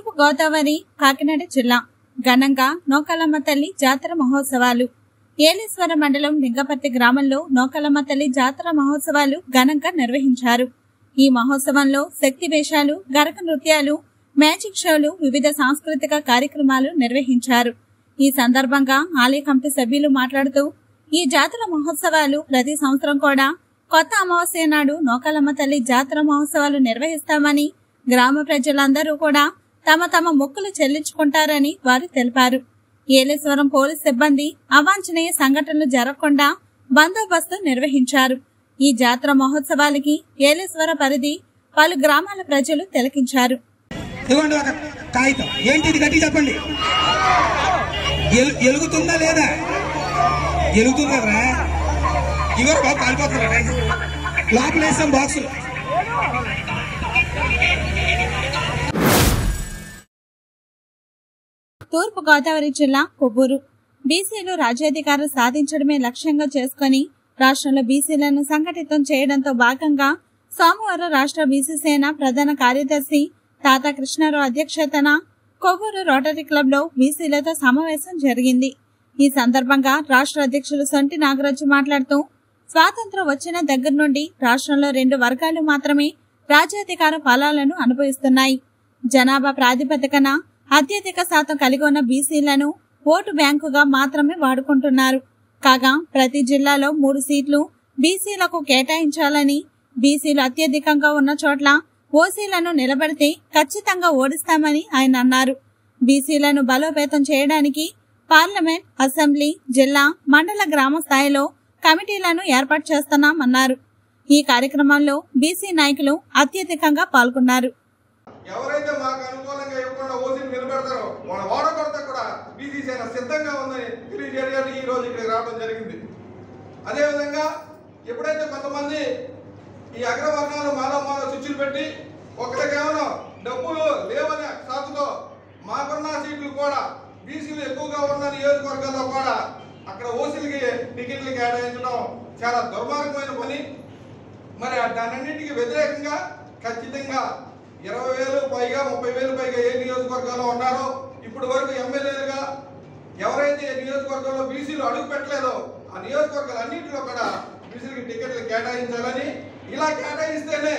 తూర్పు గోదావరి కాకినాడ జిల్లా ఘనంగా నోకలమ్మ తల్లి జాతర మహోత్సవాలు ఏలేశ్వర మండలం లింగపర్తి గ్రామంలో నోకలమ్మ తల్లి జాతర మహోత్సవాలు ఘనంగా నిర్వహించారు ఈ మహోత్సవంలో శక్తి వేషాలు గరక నృత్యాలు మ్యాజిక్ షోలు వివిధ సాంస్కృతిక కార్యక్రమాలు నిర్వహించారు ఈ సందర్భంగా ఆలయ కమిటీ సభ్యులు మాట్లాడుతూ ఈ జాతర మహోత్సవాలు ప్రతి సంవత్సరం కూడా కొత్త అమావాస్య నాడు నోకలమ్మ తల్లి జాతర మహోత్సవాలు నిర్వహిస్తామని గ్రామ ప్రజలందరూ కూడా తమ తమ మొక్కులు చెల్లించుకుంటారని వారు తెలిపారు ఏలేశ్వరం పోలీస్ సిబ్బంది అవాంఛనీయ సంఘటనలు జరగకుండా బందోబస్తు నిర్వహించారు ఈ జాతర మహోత్సవాలకి ఏలేశ్వర పరిధి పలు గ్రామాల ప్రజలు తిలకించారు ఇదిగోండి ఒక కాగితం ఏంటి ఇది గట్టి చెప్పండి ఎలు- ఎలుగుతుందా లేదా ఎలుగుతుందా రా ఇవరు బాబు కాలిపోతున్నారా లోపల వేసాం బాక్సులు తూర్పు గోదావరి జిల్లా కొవ్వూరు బీసీలు రాజ్యాధికారం సాధించడమే లక్ష్యంగా చేసుకుని రాష్ట్రంలో బీసీలను సంఘటితం చేయడంతో భాగంగా సోమవారం రాష్ట్ర బీసీ సేన ప్రధాన కార్యదర్శి తాత కృష్ణారావు అధ్యక్షతన కొవ్వూరు రోటరీ క్లబ్ లో బీసీలతో సమావేశం జరిగింది ఈ సందర్భంగా రాష్ట్ర అధ్యక్షులు సొంటి నాగరాజు మాట్లాడుతూ స్వాతంత్రం వచ్చిన దగ్గర నుండి రాష్ట్రంలో రెండు వర్గాలు మాత్రమే రాజ్యాధికార ఫలాలను అనుభవిస్తున్నాయి జనాభా ప్రాతిపదికన అత్యధిక శాతం కలిగి ఉన్న బీసీలను ఓటు బ్యాంకుగా మాత్రమే వాడుకుంటున్నారు కాగా ప్రతి జిల్లాలో మూడు సీట్లు బీసీలకు కేటాయించాలని బీసీలు అత్యధికంగా ఉన్న చోట్ల ఓసీలను నిలబెడితే ఖచ్చితంగా ఓడిస్తామని ఆయన అన్నారు బీసీలను బలోపేతం చేయడానికి పార్లమెంట్ అసెంబ్లీ జిల్లా మండల గ్రామ స్థాయిలో కమిటీలను ఏర్పాటు చేస్తున్నామన్నారు ఈ కార్యక్రమంలో బీసీ నాయకులు అత్యధికంగా పాల్గొన్నారు ఎవరైతే మాకు అనుకూలంగా ఇవ్వకుండా ఓసీని నిలబెడతారో వాళ్ళ ఓడగొడతా కూడా బీసీ సేన సిద్ధంగా ఉందని తెలియజేయడానికి ఈ రోజు ఇక్కడికి రావడం జరిగింది అదేవిధంగా ఎప్పుడైతే కొంతమంది ఈ అగ్రవర్ణాలు మాలో మాలో స్విచ్లు పెట్టి ఒకరికేమో డబ్బులు లేవనే సాకుతో మాకున్న సీట్లు కూడా బీసీలు ఎక్కువగా ఉన్న నియోజకవర్గాల్లో కూడా అక్కడ ఓసీలకి టికెట్లు కేటాయించడం చాలా దుర్మార్గమైన పని మరి దానన్నింటికి వ్యతిరేకంగా ఖచ్చితంగా ఇరవై వేలు పైగా ముప్పై వేలు పైగా ఏ నియోజకవర్గాల్లో ఉన్నారో ఇప్పటి వరకు ఎమ్మెల్యేలుగా ఎవరైతే నియోజకవర్గంలో బీసీలు అడుగు పెట్టలేదో ఆ నియోజకవర్గాలు అన్నింటిలో కూడా బీసీలకి టికెట్లు కేటాయించాలని ఇలా కేటాయిస్తేనే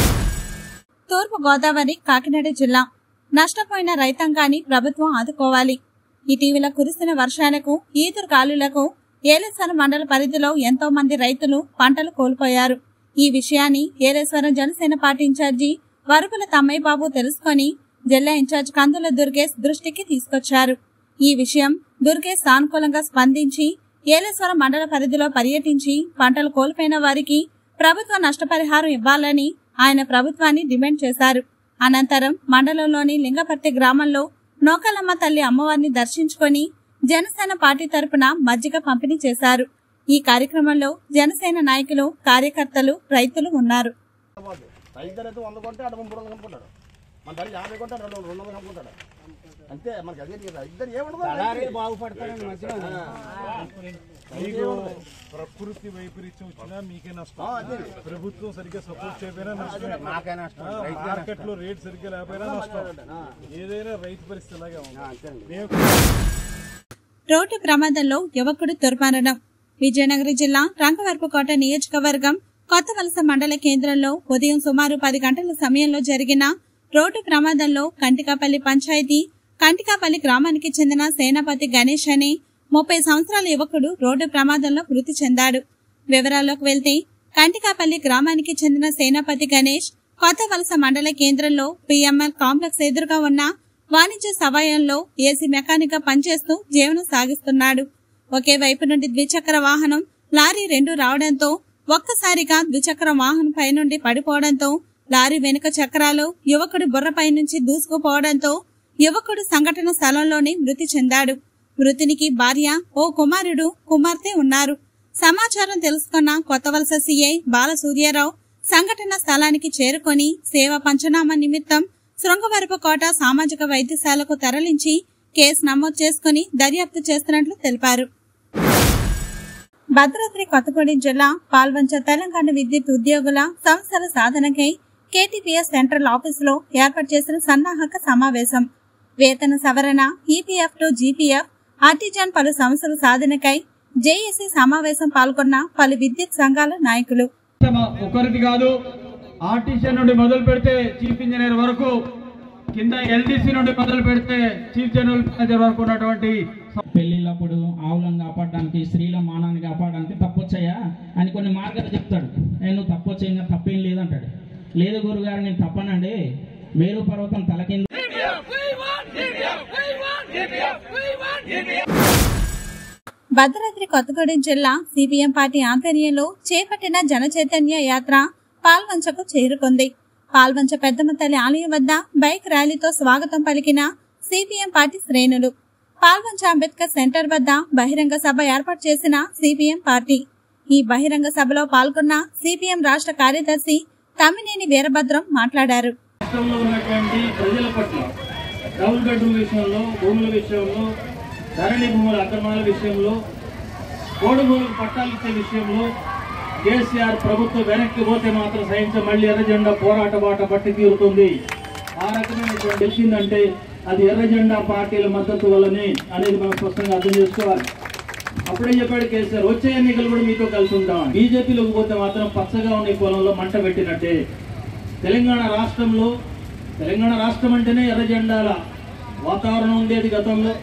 తూర్పు గోదావరి కాకినాడ జిల్లా నష్టపోయిన రైతాంగాన్ని ప్రభుత్వం ఆదుకోవాలి ఇటీవల కురిసిన వర్షాలకు ఈదురు కాలులకు ఏలేశ్వరం మండల పరిధిలో ఎంతో మంది రైతులు పంటలు కోల్పోయారు ఈ విషయాన్ని ఏలేశ్వరం జనసేన పార్టీ ఇన్ఛార్జి వరుపుల తమ్మయ్య బాబు తెలుసుకొని జిల్లా ఇన్ఛార్జ్ కందుల దుర్గేష్ దృష్టికి తీసుకొచ్చారు ఈ విషయం దుర్గేష్ సానుకూలంగా స్పందించి ఏలేశ్వరం మండల పరిధిలో పర్యటించి పంటలు కోల్పోయిన వారికి ప్రభుత్వ నష్టపరిహారం ఇవ్వాలని ఆయన ప్రభుత్వాన్ని డిమాండ్ చేశారు అనంతరం మండలంలోని లింగపర్తి గ్రామంలో నోకలమ్మ తల్లి అమ్మవారిని దర్శించుకొని జనసేన పార్టీ తరపున మజ్జిగ పంపిణీ చేశారు ఈ కార్యక్రమంలో జనసేన నాయకులు కార్యకర్తలు రైతులు ఉన్నారు ఇద్దరు అయితే వంద కొంటే అటు ముప్పై వందలు కనుక్కుంటాడు మన ధర యాభై కొంటే రెండు రెండు వందలు కనుక్కుంటాడు అంతే మనకి అదే కదా ఇద్దరు ఏమనుకో బాగుపడతారని మధ్యలో మీకు ప్రకృతి వైపరీత్యం వచ్చినా మీకే నష్టం ప్రభుత్వం సరిగ్గా సపోర్ట్ చేయకపోయినా నష్టమే నాకే నష్టం ఆ, రైతుకే మార్కెట్ లో రేట్ సరిగ్గా లేకపోయినా నష్టం ఏదైనా రైతు పరిస్థితి ఇలాగే ఉంది అంతేనండి మేము రోడ్డు ప్రమాదంలో యువకుడు దుర్మరణం విజయనగరం జిల్లా రంగవరపుకోట నియోజకవర్గం కొత్త వలస మండల కేంద్రంలో ఉదయం సుమారు పది గంటల సమయంలో జరిగిన రోడ్డు ప్రమాదంలో కంటికాపల్లి పంచాయతీ కంటికాపల్లి గ్రామానికి చెందిన సేనాపతి గణేష్ అనే ముప్పై సంవత్సరాల యువకుడు రోడ్డు ప్రమాదంలో మృతి చెందాడు వివరాల్లోకి వెళ్తే కంటికాపల్లి గ్రామానికి చెందిన సేనాపతి గణేష్ కొత్త వలస మండల కేంద్రంలో పిఎంఎల్ కాంప్లెక్స్ ఎదురుగా ఉన్న వాణిజ్య సవాయంలో ఏసీ మెకానిక్ గా పనిచేస్తూ జీవనం సాగిస్తున్నాడు ఒకే వైపు నుండి ద్విచక్ర వాహనం లారీ రెండు రావడంతో ఒక్కసారిగా ద్విచక్ర వాహనం పై నుండి పడిపోవడంతో లారీ వెనుక చక్రాలు యువకుడి బుర్రపై నుంచి దూసుకుపోవడంతో యువకుడు సంఘటన స్థలంలోనే మృతి చెందాడు మృతునికి భార్య ఓ కుమారుడు కుమార్తె ఉన్నారు సమాచారం తెలుసుకున్న కొత్త వలస సీఐ బాలసూర్యారావు సంఘటన స్థలానికి చేరుకొని సేవ పంచనామా నిమిత్తం శృంగవరపుకోట సామాజిక వైద్యశాలకు తరలించి కేసు నమోదు చేసుకుని దర్యాప్తు చేస్తున్నట్లు తెలిపారు భద్రాద్రి కొత్తగూడెం జిల్లా పాల్వంచ తెలంగాణ విద్యుత్ ఉద్యోగుల సంస్థల సాధనకై కేటీపీఎస్ సెంట్రల్ ఆఫీసులో ఏర్పాటు చేసిన సన్నాహక సమావేశం వేతన సవరణ ఈపీఎఫ్ టు జీపీఎఫ్ ఆర్టిజాన్ పలు సమస్యల సాధనకై జేఏసీ సమావేశం పాల్గొన్న పలు విద్యుత్ సంఘాల నాయకులు తమ ఒకరిది కాదు ఆర్టీసీ నుండి మొదలు పెడితే చీఫ్ ఇంజనీర్ వరకు కింద ఎల్డీసీ నుండి మొదలు పెడితే చీఫ్ జనరల్ మేనేజర్ వరకు ఉన్నటువంటి పెళ్ళిళ్ళప్పుడు ఆవులను కాపాడడానికి స్త్రీల మానాన్ని కాపాడడానికి తప్పొచ్చాయా అని కొన్ని మార్గాలు చెప్తాడు నేను తప్పొచ్చా ఇంకా తప్పేం లేదంటాడు లేదు గురుగారు నేను తప్పనండి మేరు పర్వతం తలకింద భద్రాద్రి కొత్తగూడెం జిల్లా సిపిఎం పార్టీ ఆధ్వర్యంలో చేపట్టిన జన చైతన్య యాత్ర పాల్వంచకు చేరుకుంది పాల్వంచ పెద్దమ్మ తల్లి ఆలయం వద్ద బైక్ ర్యాలీతో స్వాగతం పలికిన సిపిఎం పార్టీ శ్రేణులు పాల్వంచ అంబేద్కర్ సెంటర్ వద్ద బహిరంగ సభ ఏర్పాటు చేసిన సిపిఎం పార్టీ ఈ బహిరంగ సభలో పాల్గొన్న సిపిఎం రాష్ట్ర కార్యదర్శి తమ్మినేని వీరభద్రం మాట్లాడారు రాష్ట్రంలో ఉన్నటువంటి ప్రజల పట్ల డబుల్ బెడ్రూమ్ విషయంలో భూముల విషయంలో ధరణి భూముల అక్రమాల విషయంలో కోడి భూములకు పట్టాలు ఇచ్చే విషయంలో కేసీఆర్ ప్రభుత్వం వెనక్కి పోతే మాత్రం సహించ మళ్ళీ ఎర్ర జెండా పోరాట బాట పట్టి తీరుతుంది ఆ రకమైనటువంటి తెలిసిందంటే అది ఎర్ర జెండా పార్టీల మద్దతు వల్లనే అనేది మనం స్పష్టంగా అర్థం చేసుకోవాలి అప్పుడే చెప్పాడు కేసీఆర్ వచ్చే ఎన్నికలు కూడా మీతో కలిసి ఉంటాం బీజేపీలోకి పోతే మాత్రం పచ్చగా ఉన్న ఈ పొలంలో మంట పెట్టినట్టే తెలంగాణ రాష్ట్రంలో తెలంగాణ రాష్ట్రం అంటేనే ఎర్ర జెండాల వాతావరణం ఉండేది గతంలో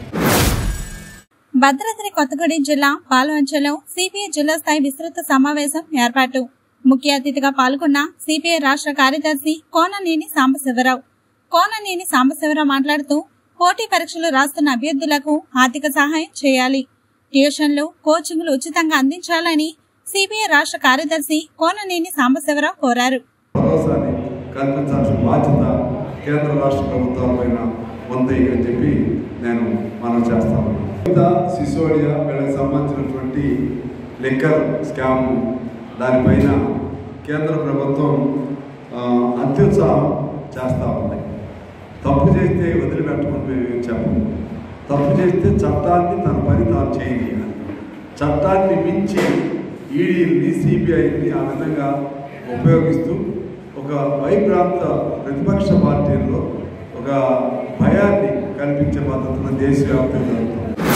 భద్రాద్రి కొత్తగూడెం జిల్లా పాల్వంచలో సిపిఐ జిల్లా స్థాయి విస్తృత సమావేశం ఏర్పాటు ముఖ్య అతిథిగా పాల్గొన్న సిపిఐ రాష్ట్ర కార్యదర్శి కోననేని సాంబశివరావు కోననేని సాంబశివరావు మాట్లాడుతూ పోటీ పరీక్షలు రాస్తున్న అభ్యర్థులకు ఆర్థిక సహాయం చేయాలి ట్యూషన్లు కోచింగ్లు ఉచితంగా అందించాలని సిపిఐ రాష్ట్ర కార్యదర్శి కోననేని సాంబశివరావు కోరారు భరోసాని కల్పించాల్సిన బాధ్యత కేంద్ర రాష్ట్ర ప్రభుత్వాలపైన ఉంది అని చెప్పి నేను మనం చేస్తాను సిసోడియా వీళ్ళకి సంబంధించినటువంటి లిక్కర్ స్కామ్ దానిపైన కేంద్ర ప్రభుత్వం ఆ, అత్యుత్సాహం చేస్తూ ఉంది తప్పు చేస్తే వదిలిపెట్టమని మేము చెప్పము తప్పు చేస్తే చట్టాన్ని తన పని తాను చేయాలి చట్టాన్ని మించి ఈడీని సిబిఐని ఆ విధంగా ఉపయోగిస్తూ ఒక వైప్రాంత ప్రతిపక్ష పార్టీల్లో ఒక భయాన్ని కల్పించే పద్ధతిన దేశవ్యాప్తంగా జరుగుతుంది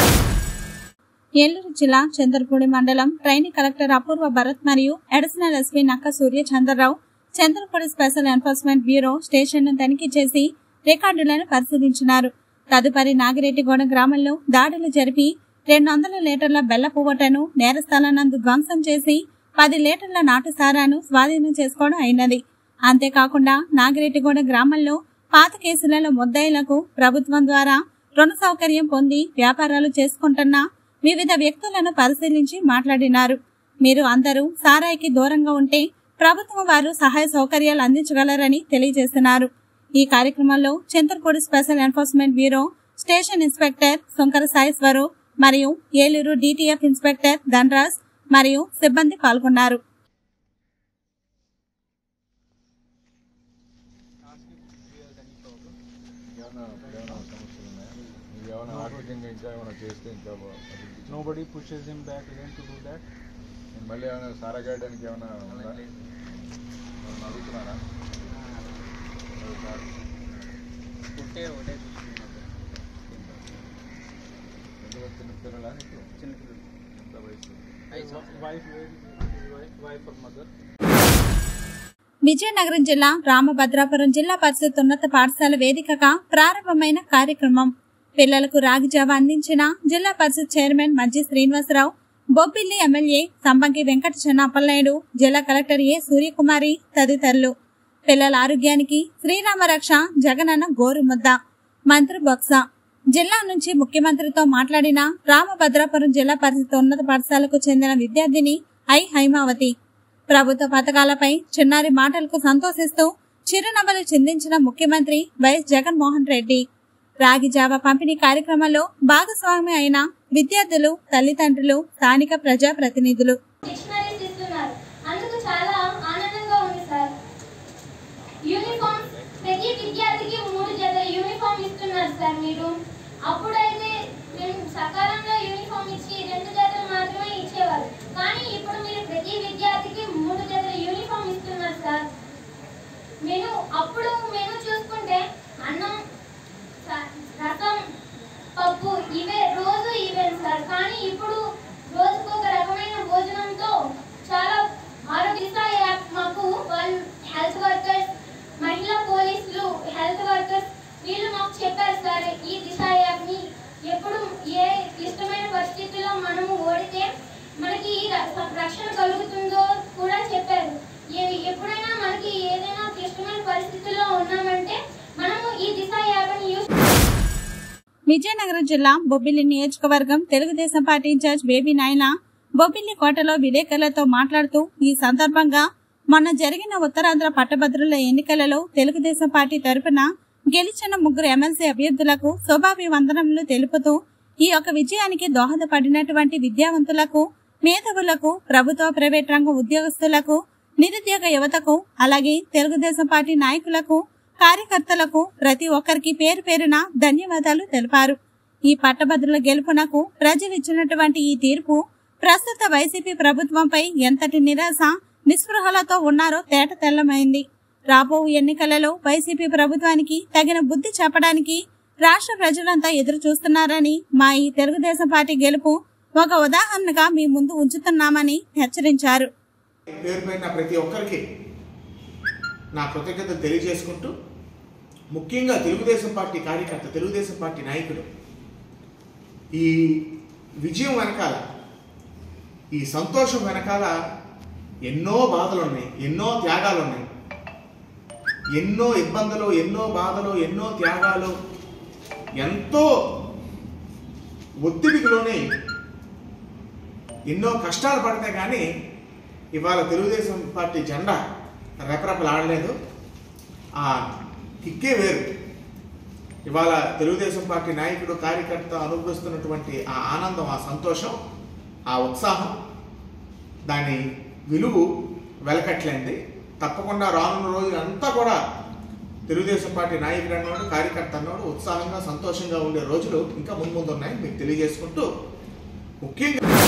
ఏలూరు జిల్లా చంద్రపూడి మండలం ట్రైనింగ్ కలెక్టర్ అపూర్వ భరత్ మరియు additional SP Nakka Surya Chandrarao Chandrapudi special enforcement bureau station ను తనిఖీ చేసి రికార్డులను పరిశీలించినారు తదుపరి నాగిరెడ్డిగూడ గ్రామంలో దాడులు జరిపి రెండు వందల లీటర్ల బెల్ల పువ్వటను నేరస్థలానందు ధ్వంసం చేసి పది లీటర్ల నాటు సారాను స్వాధీనం చేసుకోవడం అయినది అంతేకాకుండా నాగిరెడ్డిగూడ గ్రామంలో పాత కేసులలో ముద్దాయిలకు ప్రభుత్వం ద్వారా రుణ సౌకర్యం పొంది వ్యాపారాలు చేసుకుంటున్న వివిధ వ్యక్తులను పరిశీలించి మాట్లాడినారు మీరు అందరూ సారాయికి దూరంగా ఉంటే ప్రభుత్వం వారు సహాయ సౌకర్యాలు అందించగలరని తెలియజేస్తున్నారు ఈ కార్యక్రమంలో Chintalapudi special enforcement bureau station inspector Shankara Sayeswaru మరియు ఏలూరు డిటిఎఫ్ ఇన్స్పెక్టర్ ధనరాజ్ మరియు సిబ్బంది పాల్గొన్నారు Nobody pushes him back again to do that. మళ్ళీ ఏమైనా సారా గాయడానికి ఏమైనా ఉందా ఏమైనా అడుగుతున్నారా ఎందుకు చిన్న పిల్లలా నీకు ఎంత వయసు Wife, where is his wife, wife or mother? Vizianagaram జిల్లా రామభద్రాపురం జిల్లా పరిషత్ ఉన్నత పాఠశాల వేదికగా ప్రారంభమైన కార్యక్రమం పిల్లలకు రాగి జావ అందించిన జిల్లా పరిషత్ చైర్మన్ మజ్జి శ్రీనివాసరావు బొబ్బిల్లి ఎమ్మెల్యే సంబంగి వెంకట చెన్నప్పలనాయుడు జిల్లా కలెక్టర్ ఏ సూర్యకుమారి తదితరులు పిల్లల ఆరోగ్యానికి శ్రీరామ రక్ష జగనన్న గోరుముద్ద మంత్రి బొత్స జిల్లా నుంచి ముఖ్యమంత్రితో మాట్లాడిన రామభద్రాపురం జిల్లా పరిషత్ ఉన్నత పాఠశాలకు చెందిన విద్యార్థిని ఐ హైమావతి ప్రభుత్వ పథకాలపై చిన్నారి మాటలకు సంతోషిస్తూ చిరునవ్వులు చిందించిన ముఖ్యమంత్రి వైఎస్ జగన్మోహన్ రెడ్డి రాగి జావ పంపిణీ కార్యక్రమంలో భాగస్వామి అయిన విద్యార్థులు తల్లిదండ్రులు స్థానిక ప్రజా ప్రతినిధులు డిక్షనరీస్ ఇస్తున్నారు అందుకు చాలా ఆనందంగా ఉంది సార్ యూనిఫామ్ ప్రతి విద్యార్థికి మూడు జతల యూనిఫామ్ ఇస్తున్నారు సార్ మీరు అప్పుడైతే రెండు సకాలంలో యూనిఫామ్ ఇచ్చి రెండు జతలు మాత్రమే ఇచ్చేవారు కానీ ఇప్పుడు మీరు ప్రతి విద్యార్థికి మూడు జతల యూనిఫామ్ ఇస్తున్నారు సార్ మెను అప్పుడు మెను చూసుకుంటే అన్నం స- రసం పప్పు ఇవే రోజు ఇవే సార్ కానీ ఇప్పుడు రోజుకు ఒక రకమైన భోజనంతో చాలా ఆరోగ్య యాప్ మాకు వాళ్ళు హెల్త్ వర్కర్స్ మహిళా పోలీసులు హెల్త్ వర్కర్స్ వీళ్ళు మాకు చెప్పారు సార్ ఈ దిశ యాప్ని ఎప్పుడు ఏ క్లిష్టమైన పరిస్థితుల్లో మనము ఓడితే మనకి ర- రక్షణ కలుగుతుందో కూడా చెప్పారు ఏ- ఎప్పుడైనా మనకి ఏదైనా క్లిష్టమైన పరిస్థితుల్లో ఉన్నామంటే మనము ఈ దిశ యాప్ని యూస్ విజయనగరం జిల్లా బొబ్బిలి నియోజకవర్గం తెలుగుదేశం పార్టీ ఇన్ఛార్జ్ బేబీ నాయన బొబ్బిలి కోటలో విలేకరులతో మాట్లాడుతూ ఈ సందర్భంగా మొన్న జరిగిన ఉత్తరాంధ్ర పట్టభద్రుల ఎన్నికలలో తెలుగుదేశం పార్టీ తరపున గెలిచిన ముగ్గురు ఎమ్మెల్సీ అభ్యర్థులకు శుభాభివందనములు తెలుపుతూ ఈ యొక్క విజయానికి దోహదపడినటువంటి విద్యావంతులకు మేధావులకు ప్రభుత్వ ప్రైవేట్ రంగ ఉద్యోగస్తులకు నిరుద్యోగ యువతకు అలాగే తెలుగుదేశం పార్టీ నాయకులకు కార్యకర్తలకు ప్రతి ఒక్కరికి పేరు పేరున ధన్యవాదాలు తెలిపారు ఈ పట్టభద్రుల గెలుపునకు ప్రజలు ఇచ్చినటువంటి ఈ తీర్పు ప్రస్తుత వైసీపీ ప్రభుత్వంపై ఎంతటి నిరాశ నిస్పృహలతో ఉన్నారో తేట తెల్లమైంది రాబో ఎన్నికలలో వైసీపీ ప్రభుత్వానికి తగిన బుద్ధి చెప్పడానికి రాష్ట్ర ప్రజలంతా ఎదురు చూస్తున్నారని మా ఈ తెలుగుదేశం పార్టీ గెలుపు ఒక ఉదాహరణగా మీ ముందు ఉంచుతున్నామని హెచ్చరించారు పేరు పైన ప్రతి ఒక్కరికి నా కృతజ్ఞతలు తెలియజేసుకుంటూ ముఖ్యంగా తెలుగుదేశం పార్టీ కార్యకర్త తెలుగుదేశం పార్టీ నాయకుడు ఈ విజయం వెనకాల ఈ సంతోషం వెనకాల ఎన్నో బాధలు ఉన్నాయి ఎన్నో త్యాగాలు ఉన్నాయి ఎన్నో ఇబ్బందులు ఎన్నో బాధలు ఎన్నో త్యాగాలు ఎంతో ఒత్తిడికి లోనే ఎన్నో కష్టాలు పడితే కానీ ఇవాళ తెలుగుదేశం పార్టీ జెండా రెపరెపలాడలేదు ఆ కిక్కే వేరు ఇవాళ తెలుగుదేశం పార్టీ నాయకుడు కార్యకర్త అనుభవిస్తున్నటువంటి ఆ ఆనందం ఆ సంతోషం ఆ ఉత్సాహం దాని విలువ వెలకట్లేంది తప్పకుండా రానున్న రోజులంతా కూడా తెలుగుదేశం పార్టీ నాయకుడు అన్నవాడు కార్యకర్త అన్నవాడు ఉత్సాహంగా సంతోషంగా ఉండే రోజులు ఇంకా ముందు ముందు ఉన్నాయి మీకు తెలియజేసుకుంటూ ముఖ్యంగా